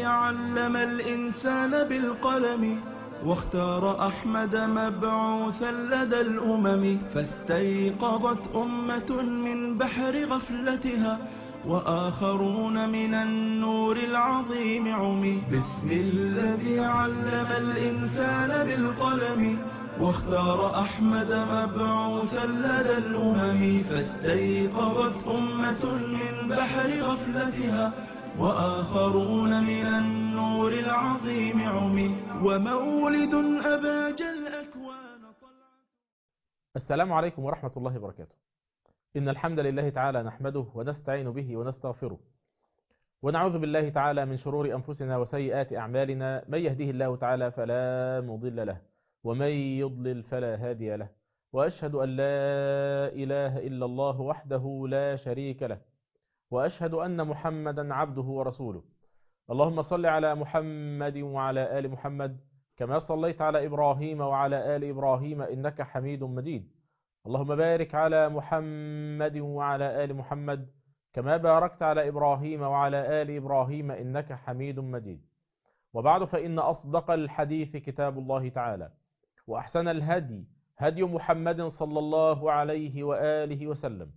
علم الإنسان بالقلم واختار أحمد مبعوثا لدى الأمم فاستيقظت أمة من بحر غفلتها وآخرون من النور العظيم عمي بسم الذي علم الإنسان بالقلم واختار أحمد مبعوثا لدى الأمم فاستيقظت أمة من بحر غفلتها وآخرون من النور العظيم عمي ومولد أباج الأكوان طلعت السلام عليكم ورحمة الله وبركاته إن الحمد لله تعالى نحمده ونستعين به ونستغفره ونعوذ بالله تعالى من شرور أنفسنا وسيئات أعمالنا من يهده الله تعالى فلا مضل له ومن يضلل فلا هادي له وأشهد أن لا إله إلا الله وحده لا شريك له وأشهد أن محمدا عبده ورسوله اللهم صل على محمد وعلى آل محمد كما صليت على إبراهيم وعلى آل إبراهيم إنك حميد مجيد اللهم بارك على محمد وعلى آل محمد كما باركت على إبراهيم وعلى آل إبراهيم إنك حميد مجيد وبعد فإن أصدق الحديث كتاب الله تعالى وأحسن الهدي هدي محمد صلى الله عليه وآله وسلم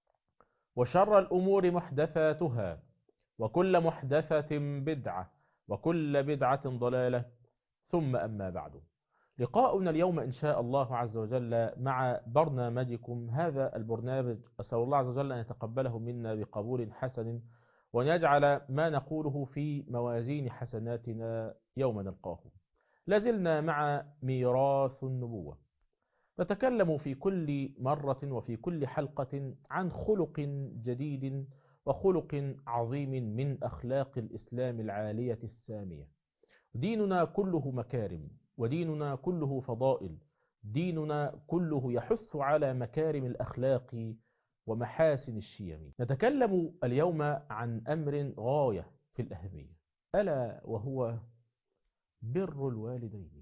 وشر الأمور محدثاتها وكل محدثة بدعة وكل بدعة ضلالة ثم أما بعد لقاؤنا اليوم إن شاء الله عز وجل مع برنامجكم هذا البرنامج أسأل الله عز وجل أن يتقبله منا بقبول حسن وأن يجعل ما نقوله في موازين حسناتنا يوم نلقاه لازلنا مع ميراث النبوة نتكلم في كل مرة وفي كل حلقة عن خلق جديد وخلق عظيم من أخلاق الإسلام العالية السامية ديننا كله مكارم وديننا كله فضائل ديننا كله يحث على مكارم الأخلاق ومحاسن الشيم نتكلم اليوم عن أمر غاية في الأهمية ألا وهو بر الوالدين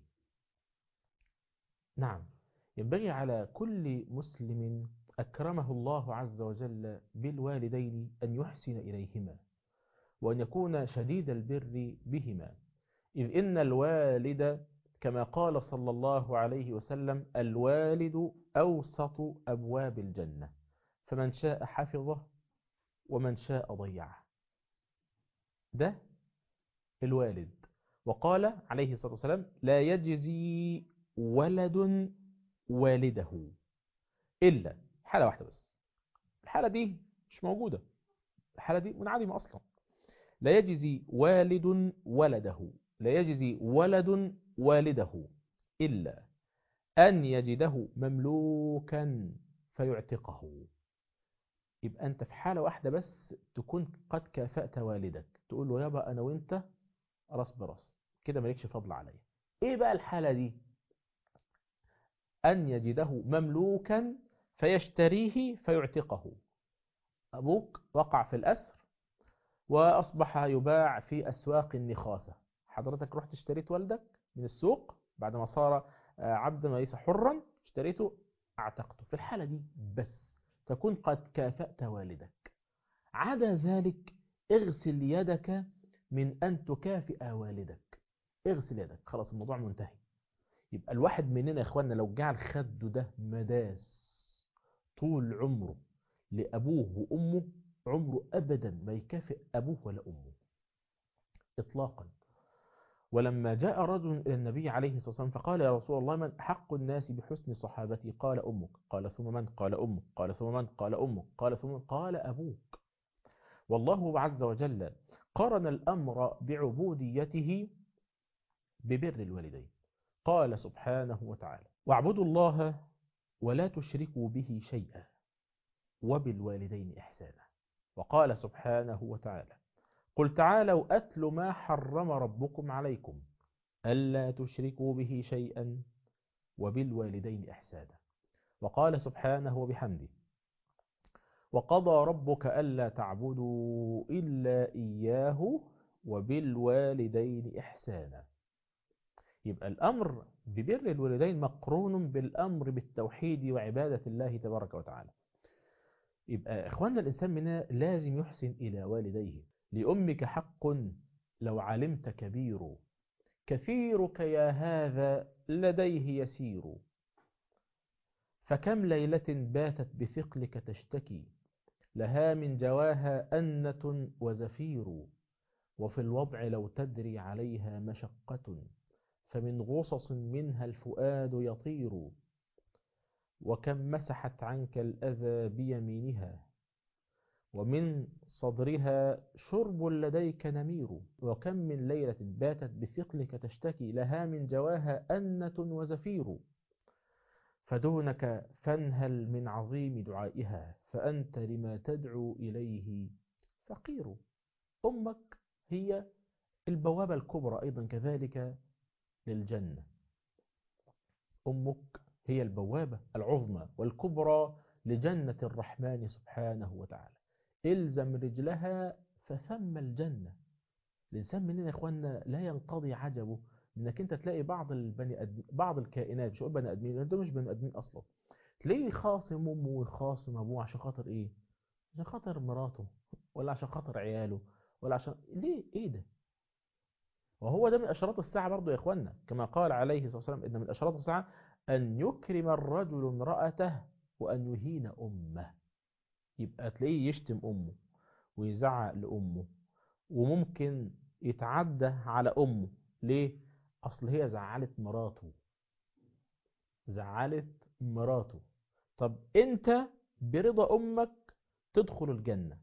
نعم ينبغي على كل مسلم أكرمه الله عز وجل بالوالدين أن يحسن إليهما وأن يكون شديد البر بهما إذ إن الوالد كما قال صلى الله عليه وسلم الوالد أوسط أبواب الجنة فمن شاء حفظه ومن شاء ضيعه ده الوالد وقال عليه الصلاة والسلام لا يجزي ولد والده إلا حالة واحدة بس الحالة دي مش موجودة الحالة دي منعدمة أصلا لا يجزي والد ولده لا يجزي ولد والده إلا أن يجده مملوكا فيعتقه يبقى أنت في حالة واحدة بس تكون قد كافأت والدك تقول له يابا أنا وإنت راس براس كده مالكش فضل عليا إيه بقى الحالة دي أن يجده مملوكا فيشتريه فيعتقه أبوك وقع في الأسر وأصبح يباع في أسواق النخاسة حضرتك رحت اشتريت والدك من السوق بعد ما صار عبدا وليس حرا اشتريته اعتقته في الحالة دي بس تكون قد كافأت والدك عدا ذلك اغسل يدك من أن تكافئ والدك اغسل يدك خلاص الموضوع منتهي يبقى الواحد مننا يا اخوانا لو جعل خده ده مداس طول عمره لأبوه وأمه عمره أبدا ما يكافئ أبوه ولا أمه إطلاقا ولما جاء رجل إلى النبي عليه الصلاة والسلام فقال يا رسول الله من أحق الناس بحسن صحابتي قال أمك قال ثم من قال أمك قال ثم من قال أمك قال ثم من قال أبوك والله عز وجل قرن الأمر بعبوديته ببر الوالدين قال سبحانه وتعالى واعبدوا الله ولا تشركوا به شيئا وبالوالدين إحسانا وقال سبحانه وتعالى قل تعالوا أتل ما حرم ربكم عليكم ألا تشركوا به شيئا وبالوالدين إحسانا وقال سبحانه وبحمده وقضى ربك ألا تعبدوا إلا إياه وبالوالدين إحسانا يبقى الأمر ببر الوالدين مقرون بالأمر بالتوحيد وعبادة الله تبارك وتعالى يبقى إخواننا الإنسان منا لازم يحسن إلى والديه لأمك حق لو علمت كبير كثيرك يا هذا لديه يسير فكم ليلة باتت بثقلك تشتكي لها من جواها أنة وزفير وفي الوضع لو تدري عليها مشقة فمن غصص منها الفؤاد يطير وكم مسحت عنك الأذى بيمينها ومن صدرها شرب لديك نمير وكم من ليلة باتت بثقلك تشتكي لها من جواها أنة وزفير فدونك فانهل من عظيم دعائها فأنت لما تدعو إليه فقير أمك هي البوابة الكبرى أيضا كذلك للجنة أمك هي البوابة العظمى والكبرى لجنة الرحمن سبحانه وتعالى إلزم رجلها فثم الجنة الإنسان مننا يا إخواننا لا ينقضي عجبه إنك أنت تلاقي بعض البني أدم... بعض الكائنات مش بني آدمين ده مش بني آدمين أصلا تلاقيه خاصم أمه وخاصم أبوه عشان خاطر إيه؟ عشان خاطر مراته ولا عشان خاطر عياله ولا عشان ليه إيه ده؟ وهو ده من أشراط الساعة برضو يا إخواننا كما قال عليه الصلاة والسلام إن من أشراط الساعة أن يكرم الرجل امرأته وأن يهين أمه يبقى تلاقيه يشتم أمه ويزعق لأمه وممكن يتعدى على أمه ليه؟ أصل هي زعلت مراته زعلت مراته طب أنت برضا أمك تدخل الجنة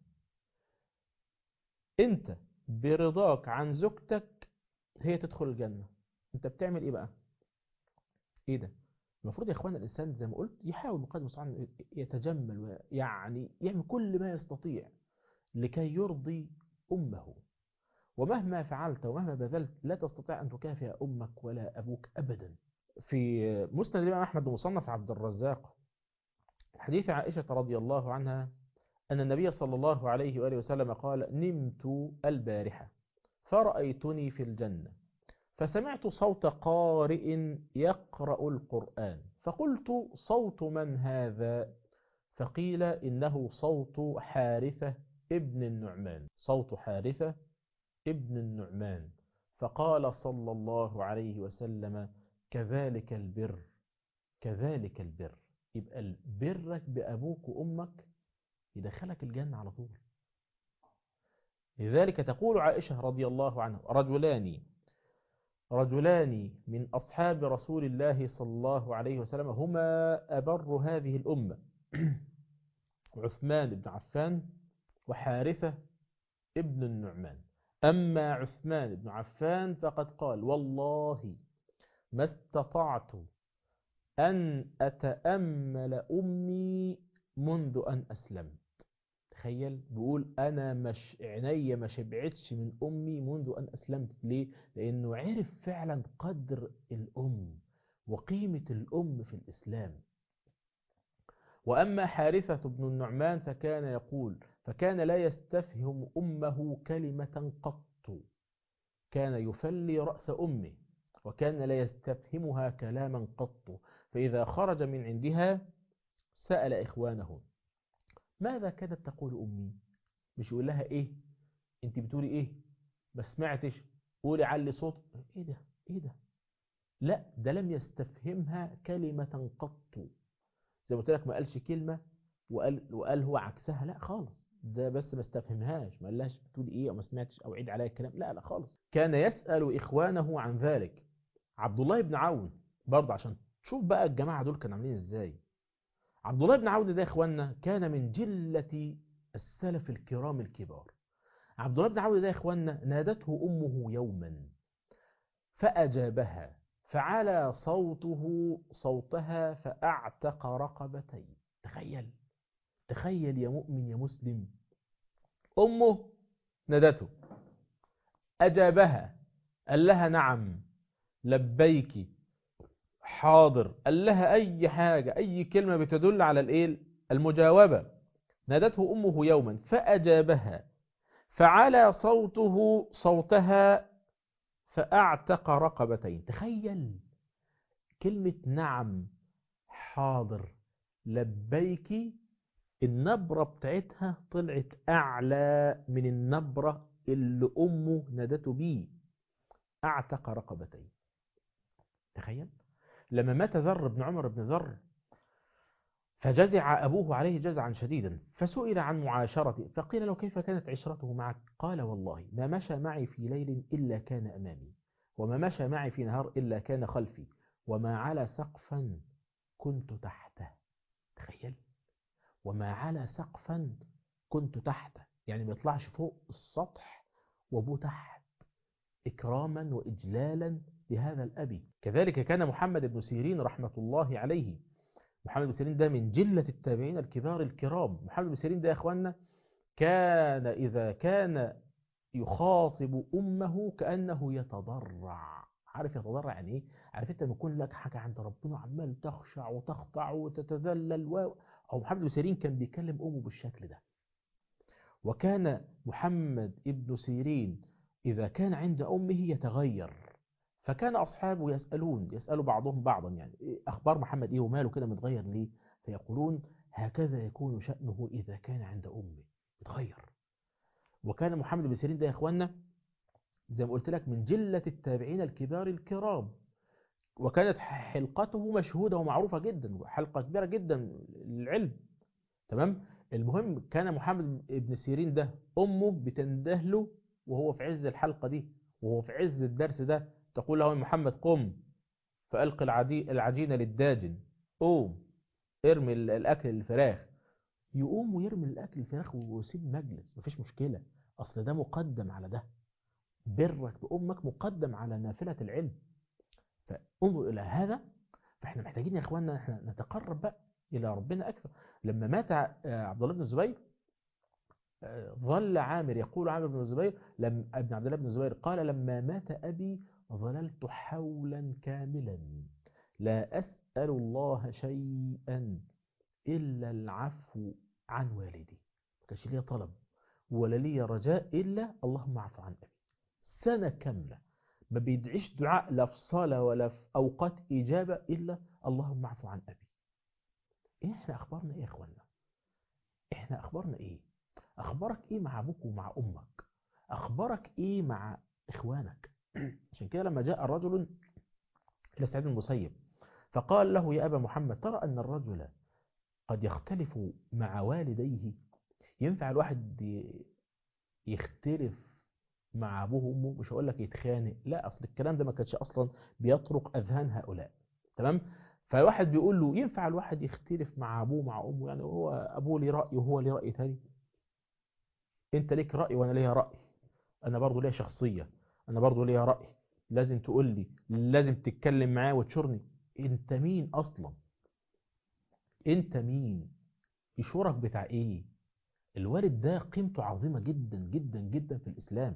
أنت برضاك عن زوجتك هي تدخل الجنة أنت بتعمل إيه بقى؟ إيه ده؟ المفروض يا اخوان الانسان زي ما قلت يحاول بقدر المستطاع يتجمل ويعني يعمل كل ما يستطيع لكي يرضي امه ومهما فعلت ومهما بذلت لا تستطيع ان تكافئ امك ولا ابوك ابدا في مسند الامام احمد ومصنف عبد الرزاق حديث عائشه رضي الله عنها ان النبي صلى الله عليه واله وسلم قال نمت البارحه فرايتني في الجنه فسمعت صوت قارئ يقرأ القرآن فقلت صوت من هذا فقيل إنه صوت حارثة ابن النعمان صوت حارثة ابن النعمان فقال صلى الله عليه وسلم كذلك البر كذلك البر يبقى برك بأبوك وأمك يدخلك الجنة على طول لذلك تقول عائشة رضي الله عنها رجلان رجلان من أصحاب رسول الله صلى الله عليه وسلم هما أبر هذه الأمة عثمان بن عفان وحارثة ابن النعمان أما عثمان بن عفان فقد قال والله ما استطعت أن أتأمل أمي منذ أن أسلمت تخيل بيقول أنا مش عينيا ما شبعتش من أمي منذ أن أسلمت ليه؟ لأنه عرف فعلا قدر الأم وقيمة الأم في الإسلام وأما حارثة بن النعمان فكان يقول فكان لا يستفهم أمه كلمة قط كان يفلي رأس أمه وكان لا يستفهمها كلاما قط فإذا خرج من عندها سأل إخوانه ماذا كانت تقول أمي مش يقول لها إيه أنت بتقولي إيه ما سمعتش قولي علي صوت إيه ده إيه ده لا ده لم يستفهمها كلمة قط زي ما قلت لك ما قالش كلمة وقال, وقال هو عكسها لا خالص ده بس ما استفهمهاش ما قالهاش بتقولي ايه او ما سمعتش او عيد عليا الكلام لا لا خالص كان يسأل اخوانه عن ذلك عبد الله بن عون برضه عشان تشوف بقى الجماعة دول كانوا عاملين ازاي عبد الله بن عون ده يا اخواننا كان من جلة السلف الكرام الكبار عبد الله بن عون ده يا اخواننا نادته امه يوما فاجابها فعلى صوته صوتها فاعتق رقبتين تخيل تخيل يا مؤمن يا مسلم امه نادته اجابها قال لها نعم لبيك حاضر قال لها أي حاجة أي كلمة بتدل على الإيه المجاوبة نادته أمه يوما فأجابها فعلى صوته صوتها فأعتق رقبتين تخيل كلمة نعم حاضر لبيك النبرة بتاعتها طلعت أعلى من النبرة اللي أمه نادته بيه أعتق رقبتين تخيل لما مات ذر بن عمر بن ذر فجزع أبوه عليه جزعا شديدا فسئل عن معاشرته فقيل له كيف كانت عشرته معك قال والله ما مشى معي في ليل إلا كان أمامي وما مشى معي في نهار إلا كان خلفي وما على سقفا كنت تحته تخيل وما على سقفا كنت تحته يعني ما يطلعش فوق السطح وابوه تحت إكراما وإجلالا لهذا الأبي كذلك كان محمد بن سيرين رحمة الله عليه محمد بن سيرين ده من جلة التابعين الكبار الكرام محمد بن سيرين ده يا أخوانا كان إذا كان يخاطب أمه كأنه يتضرع عارف يتضرع يعني إيه؟ عارف أنت لما يكون لك حاجة عند ربنا عمال تخشع وتخضع وتتذلل و... أو محمد بن سيرين كان بيكلم أمه بالشكل ده وكان محمد ابن سيرين إذا كان عند أمه يتغير فكان أصحابه يسألون يسألوا بعضهم بعضا يعني إيه أخبار محمد إيه وماله كده متغير ليه فيقولون هكذا يكون شأنه إذا كان عند أمه يتغير وكان محمد بن سيرين ده يا إخوانا زي ما قلت لك من جلة التابعين الكبار الكرام وكانت حلقته مشهودة ومعروفة جدا حلقة كبيرة جدا للعلم تمام المهم كان محمد بن سيرين ده أمه بتندهله وهو في عز الحلقة دي وهو في عز الدرس ده تقول له يا محمد قم فألق العدي العجين للداجن قوم ارمي الأكل للفراخ يقوم ويرمي الأكل للفراخ ويسيب مجلس مفيش مشكلة أصل ده مقدم على ده برك بأمك مقدم على نافلة العلم فانظر إلى هذا فإحنا محتاجين يا إخواننا إحنا نتقرب بقى إلى ربنا أكثر لما مات عبد الله بن الزبير ظل عامر يقول عامر بن الزبير لم ابن عبد الله بن الزبير قال لما مات أبي ظللت حولا كاملا لا أسأل الله شيئا إلا العفو عن والدي ما كانش ليا طلب ولا ليا رجاء إلا اللهم اعف عن أبي سنة كاملة ما بيدعيش دعاء لا في صلاة ولا في أوقات إجابة إلا اللهم اعف عن أبي إحنا أخبارنا إيه يا إخوانا إحنا أخبارنا إيه أخبارك إيه مع أبوك ومع أمك أخبارك إيه مع إخوانك عشان كده لما جاء الرجل إلى سعيد المسيب فقال له يا أبا محمد ترى أن الرجل قد يختلف مع والديه ينفع الواحد يختلف مع أبوه وأمه مش هقول لك يتخانق لا أصل الكلام ده ما كانش أصلا بيطرق أذهان هؤلاء تمام فالواحد بيقول له ينفع الواحد يختلف مع أبوه ومع أمه يعني هو أبوه ليه رأي وهو ليه رأي تاني أنت ليك رأي وأنا ليا رأي أنا برضو ليا شخصية أنا برضو ليا رأي لازم تقول لي لازم تتكلم معايا وتشورني أنت مين أصلا أنت مين يشورك بتاع إيه الوالد ده قيمته عظيمة جدا جدا جدا في الإسلام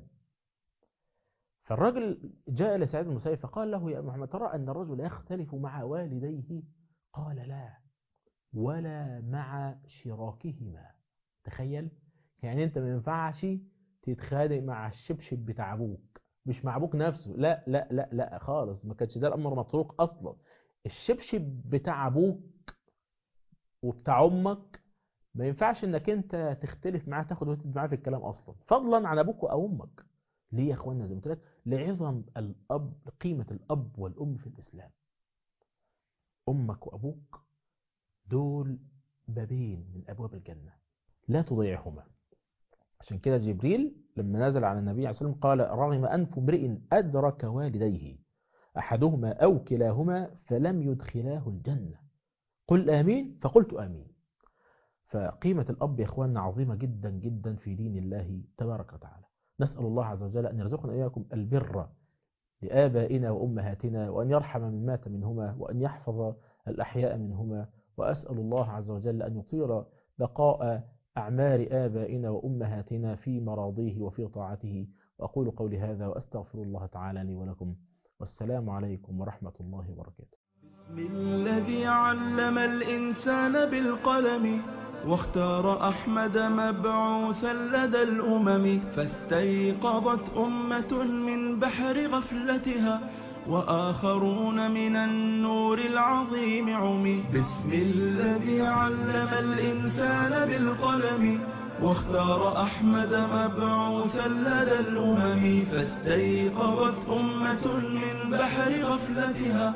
فالرجل جاء إلى سعيد المسيب فقال له يا محمد ترى أن الرجل يختلف مع والديه قال لا ولا مع شراكهما تخيل يعني أنت ما ينفعش تتخانق مع الشبشب بتاع أبوك مش مع أبوك نفسه لا لا لا لا خالص ما كانش ده الأمر مطروق أصلا الشبشب بتاع أبوك وبتاع أمك ما ينفعش انك انت تختلف معاه تاخد وتدي معاه في الكلام اصلا فضلا عن ابوك او امك ليه يا اخوانا زي ما قلت لك لعظم الاب قيمه الاب والام في الاسلام امك وابوك دول بابين من ابواب الجنه لا تضيعهما عشان كده جبريل لما نزل على النبي عليه الصلاه والسلام قال رغم انف امرئ ادرك والديه احدهما او كلاهما فلم يدخلاه الجنه قل امين فقلت امين فقيمة الأب يا إخواننا عظيمة جدا جدا في دين الله تبارك وتعالى نسأل الله عز وجل أن يرزقنا إياكم البر لآبائنا وأمهاتنا وأن يرحم من مات منهما وأن يحفظ الأحياء منهما وأسأل الله عز وجل أن يطير بقاء أعمار آبائنا وأمهاتنا في مراضيه وفي طاعته وأقول قولي هذا وأستغفر الله تعالى لي ولكم والسلام عليكم ورحمة الله وبركاته بسم الذي علم الإنسان بالقلم واختار أحمد مبعوثا لدى الأمم فاستيقظت أمة من بحر غفلتها وآخرون من النور العظيم عمي بسم الذي علم الإنسان بالقلم واختار أحمد مبعوثا لدى الأمم فاستيقظت أمة من بحر غفلتها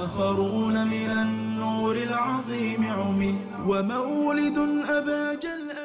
وآخرون من النور العظيم عمي ومولد أباج الأنبياء